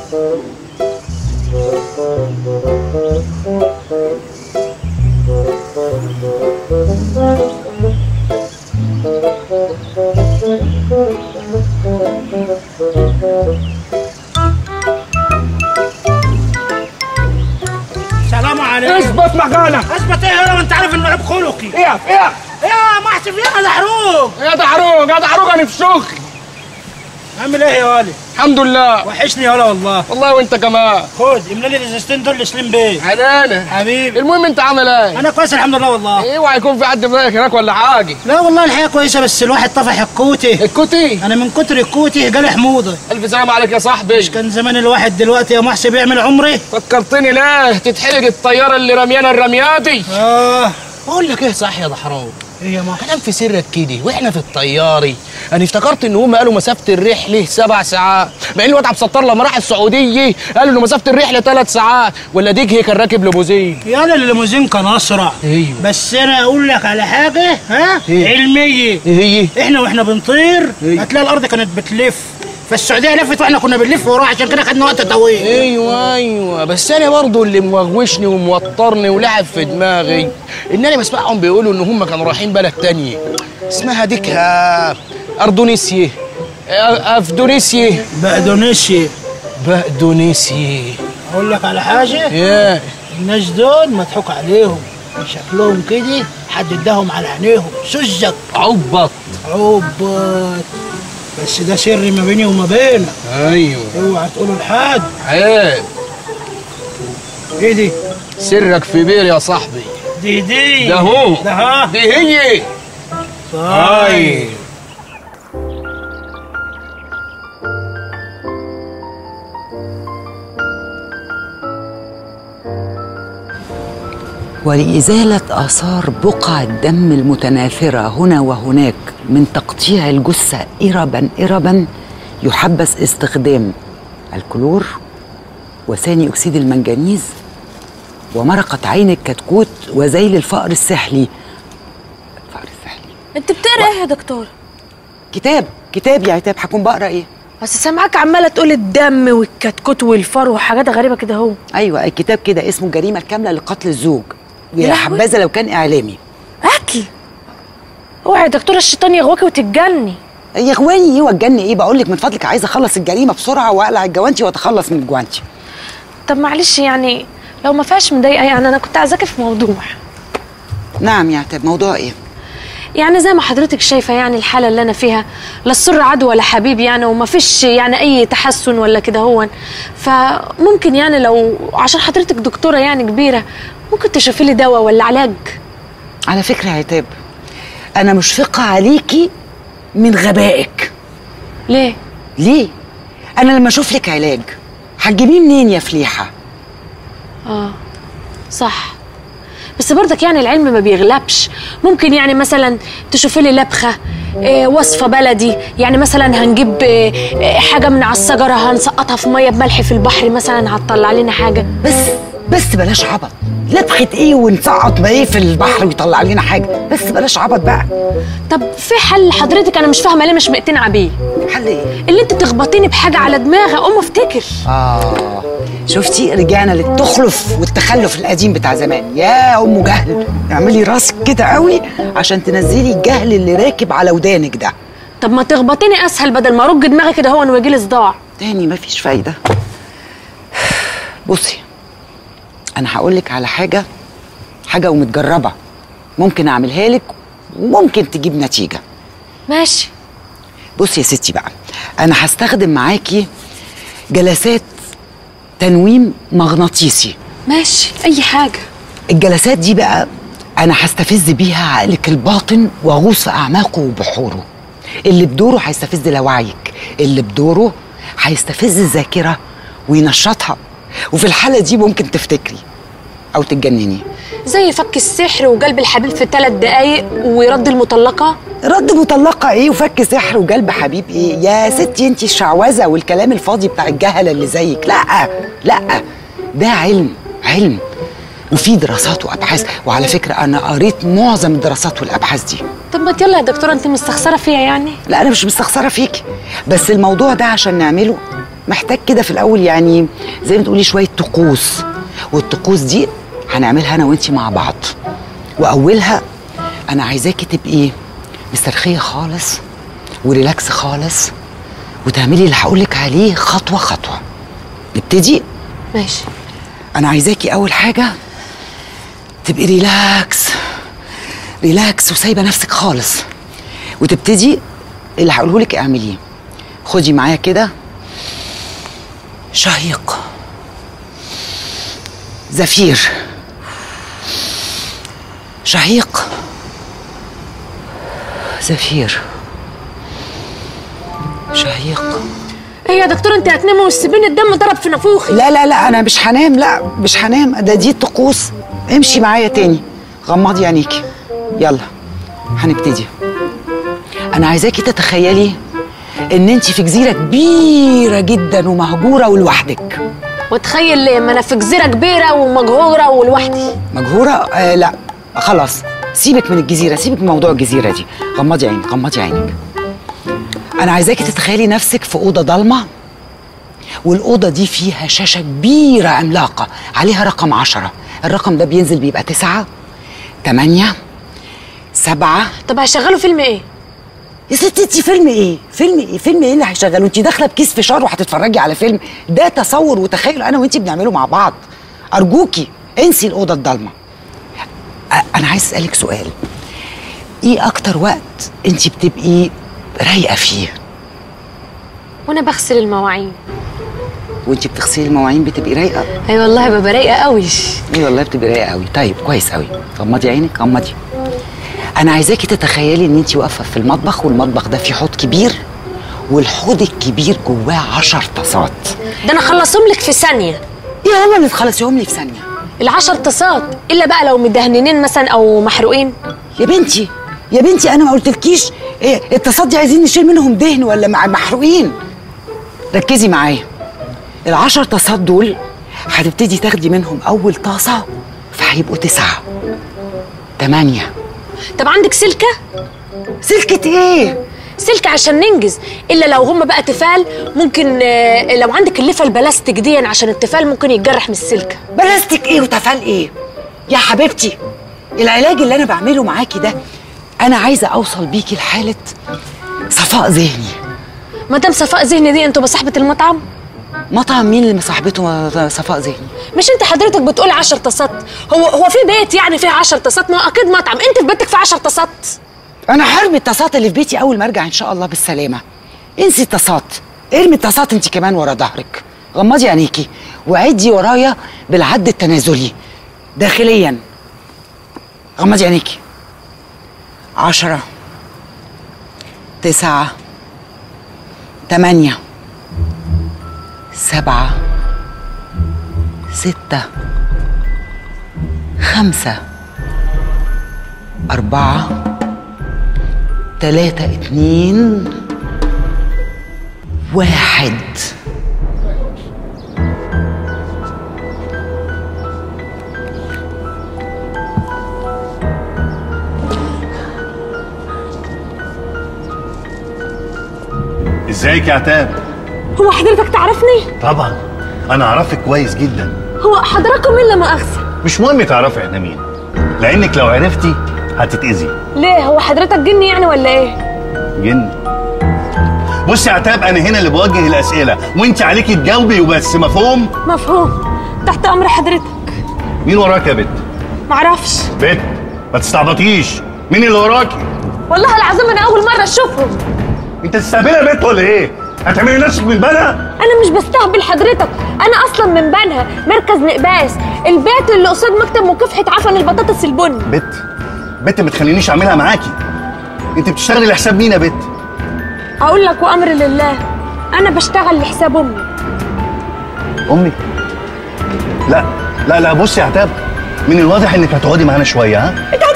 سلام عليكم اثبت مكانك اثبت ايه يا انت عارف انه عيب خلقي اقف اقف يا محسن يا دحروق يا دحروج يا دحروج انا في شغل عامل ايه يا والي الحمد لله وحشني يا ولا والله والله وانت كمان خد املى لي الازازتين دول لسليم بيه حنانه حبيبي المهم انت عامل ايه؟ انا كويس الحمد لله والله اوعى يكون في حد مضايقك هناك ولا حاجه لا والله الحياه كويسه بس الواحد طفح الكوتي الكوتي انا من كتر الكوتي جالي حموضه الف سلام عليك يا صاحبي مش كان زمان الواحد دلوقتي يا محسن بيعمل عمري فكرتني ليه تتحرق الطياره اللي رميانا الرمياتي اه بقول لك ايه صح يا دحروج ايه يا محسن كلام في سرك كده واحنا في الطياري انا افتكرت ان هم قالوا مسافه الرحله سبع ساعات مع ان الواد عبد الستار لما راح السعوديه قالوا ان مسافه الرحله ثلاث ساعات ولا ديك هي كان راكب ليموزين يالا الليموزين كان اسرع ايوه. بس انا اقول لك على حاجه ها ايه؟ علميه ايه هي احنا واحنا بنطير ايه. هتلاقي الارض كانت بتلف فالسعوديه لفت واحنا كنا بنلف وراها عشان كده خدنا وقت طويل ايوه ايوه بس انا برضو اللي موغوشني وموترني ولعب في دماغي ان انا بسمعهم بيقولوا ان هم كانوا رايحين بلد تانية اسمها ديك آه، اردونيسيا آه، افدونيسيا باندونيسيا بقدونيسيا اقول لك على حاجه يا الناس دول مضحوك عليهم شكلهم كده حد اداهم على عينيهم سزك عبط عبط بس ده سر ما بيني وما بينك ايوه اوعى تقوله لحد عيب ايه دي سرك في بير يا صاحبي دي دي ده هو ده ها دي هي طيب ولإزالة آثار بقع الدم المتناثرة هنا وهناك من تقطيع الجثة إربا إربا يحبذ استخدام الكلور وثاني أكسيد المنجنيز ومرقة عين الكتكوت وزيل الفأر السحلي الفأر السحلي انت بتقرا ايه يا دكتور كتاب كتاب يا عتاب هكون بقرا ايه بس سامعاك عماله تقول الدم والكتكوت والفر وحاجات غريبه كده اهو ايوه الكتاب كده اسمه الجريمه الكامله لقتل الزوج يا يا لهوي. حبذا لو كان اعلامي قتل اوعي يا دكتور الشيطان يغواكي وتتجني يا اخواني ايه وجني ايه بقول لك من فضلك عايزه اخلص الجريمه بسرعه واقلع الجوانتي واتخلص من الجوانتي طب معلش يعني لو ما فيهاش مضايقه يعني انا كنت عايزاكي في موضوع نعم يا عتاب موضوع ايه يعني زي ما حضرتك شايفه يعني الحاله اللي انا فيها لا السر عدو ولا حبيب يعني وما فيش يعني اي تحسن ولا كده هو فممكن يعني لو عشان حضرتك دكتوره يعني كبيره ممكن تشوفي لي دواء ولا علاج على فكره يا عتاب انا مشفقه عليكي من غبائك ليه ليه انا لما اشوف لك علاج هتجيبيه منين يا فليحه اه صح بس برضك يعني العلم ما بيغلبش ممكن يعني مثلا تشوفي لي لبخه إيه وصفه بلدي يعني مثلا هنجيب إيه إيه حاجه من على الشجره هنسقطها في ميه بملح في البحر مثلا هتطلع لنا حاجه بس بس بلاش عبط لبخه ايه ونسقط بايه في البحر ويطلع لنا حاجه بس بلاش عبط بقى طب في حل حضرتك انا مش فاهمه ليه مش مقتنعه بيه حل ايه اللي انت تخبطيني بحاجه على دماغي اقوم افتكر آه شفتي رجعنا للتخلف والتخلف القديم بتاع زمان يا أم جهل اعملي راسك كده قوي عشان تنزلي الجهل اللي راكب على ودانك ده طب ما تخبطيني اسهل بدل ما ارج دماغي كده هو ويجي لي صداع تاني مفيش فايدة بصي أنا هقولك على حاجة حاجة ومتجربة ممكن أعملها لك وممكن تجيب نتيجة ماشي بصي يا ستي بقى أنا هستخدم معاكي جلسات تنويم مغناطيسي ماشي اي حاجه الجلسات دي بقى انا هستفز بيها عقلك الباطن واغوص في اعماقه وبحوره اللي بدوره هيستفز لوعيك اللي بدوره هيستفز الذاكره وينشطها وفي الحاله دي ممكن تفتكري او تتجنني زي فك السحر وقلب الحبيب في ثلاث دقايق ويرد المطلقه رد مطلقه ايه وفك سحر وقلب حبيب ايه يا ستي انت الشعوذه والكلام الفاضي بتاع الجهله اللي زيك لا لا ده علم علم وفي دراسات وابحاث وعلى فكره انا قريت معظم الدراسات والابحاث دي طب ما يلا يا دكتوره انت مستخسره فيها يعني لا انا مش مستخسره فيكي بس الموضوع ده عشان نعمله محتاج كده في الاول يعني زي ما تقولي شويه طقوس والطقوس دي هنعملها انا وانتي مع بعض واولها انا عايزاكي تبقي مسترخيه خالص وريلاكس خالص وتعملي اللي هقولك عليه خطوه خطوه نبتدي ماشي انا عايزاكي اول حاجه تبقي ريلاكس ريلاكس وسايبه نفسك خالص وتبتدي اللي هقوله لك اعمليه خدي معايا كده شهيق زفير شهيق زفير شهيق ايه يا دكتور انت هتنامي وتسيبيني الدم ضرب في نافوخي لا لا لا انا مش هنام لا مش هنام ده دي طقوس امشي معايا تاني غمضي عينيكي يلا هنبتدي انا عايزاكي تتخيلي ان انت في جزيره كبيره جدا ومهجوره ولوحدك وتخيل ليه ما انا في جزيره كبيره ومجهوره ولوحدي مجهوره آه لا خلاص سيبك من الجزيره سيبك من موضوع الجزيره دي غمضي عينك غمضي عينك انا عايزاكي تتخيلي نفسك في اوضه ضلمه والاوضه دي فيها شاشه كبيره عملاقه عليها رقم عشرة الرقم ده بينزل بيبقى تسعة تمانية سبعة طب هيشغلوا فيلم ايه يا ستي انت فيلم ايه؟ فيلم ايه؟ فيلم ايه اللي هيشغله؟ انت داخله بكيس فشار وهتتفرجي على فيلم ده تصور وتخيل انا وانت بنعمله مع بعض ارجوكي انسي الاوضه الضلمه أ- انا عايز اسالك سؤال ايه اكتر وقت انت بتبقي رايقه فيه وانا بغسل المواعين وانت بتغسلي المواعين بتبقي رايقه اي والله ببقى رايقه قوي ايه والله بتبقي رايقه قوي طيب كويس قوي غمضي عينك غمضي انا عايزاكي تتخيلي ان انت واقفه في المطبخ والمطبخ ده فيه حوض كبير والحوض الكبير جواه عشر طاسات ده انا اخلصهم لك في ثانيه ايه هو اللي تخلصيهم لي في ثانيه العشر طاسات الا بقى لو مدهنين مثلا او محروقين يا بنتي يا بنتي انا ما قلتلكيش إيه الطاسات دي عايزين نشيل منهم دهن ولا مع محروقين ركزي معايا العشر طاسات دول هتبتدي تاخدي منهم اول طاسه فهيبقوا تسعه تمانية طب عندك سلكه سلكة ايه؟ سلكة عشان ننجز الا لو هم بقى تفال ممكن آه، لو عندك اللفه البلاستيك دي عشان التفال ممكن يتجرح من السلكه بلاستيك ايه وتفال ايه؟ يا حبيبتي العلاج اللي انا بعمله معاكي ده انا عايزه اوصل بيكي لحاله صفاء ذهني مدام صفاء ذهني دي انتوا بصاحبه المطعم مطعم مين اللي صاحبته صفاء ذهني مش انت حضرتك بتقول 10 طاسات هو هو في بيت يعني فيه 10 طاسات ما هو اكيد مطعم انت في بيتك في 10 طاسات انا هرمي الطاسات اللي في بيتي اول ما ارجع ان شاء الله بالسلامه انسي الطاسات ارمي الطاسات انت كمان ورا ظهرك غمضي عينيكي وعدي ورايا بالعد التنازلي داخليا غمضي عينيكي عشرة تسعة تمانية سبعة ستة خمسة أربعة تلاتة اتنين واحد ازيك يا عتاب هو حضرتك تعرفني طبعا انا اعرفك كويس جدا هو حضراتكم مين لا مؤاخذه مش مهم تعرفي احنا مين لانك لو عرفتي هتتاذي ليه هو حضرتك جني يعني ولا ايه جن بص يا عتاب انا هنا اللي بوجه الاسئله وانت عليكي تجاوبي وبس مفهوم مفهوم تحت امر حضرتك مين وراك يا بت معرفش بت ما تستعبطيش مين اللي وراكي والله العظيم انا اول مره اشوفهم انت تستهبلي يا بت ولا ايه هتعملي نفسك من بنا انا مش بستهبل حضرتك انا اصلا من بنها مركز نقباس البيت اللي قصاد مكتب مكافحه عفن البطاطس البني بت بت ما تخلينيش اعملها معاكي انت بتشتغلي لحساب مين يا بت اقول لك وامر لله انا بشتغل لحساب امي امي لا لا لا بصي يا عتاب من الواضح انك هتقعدي معانا شويه ها انت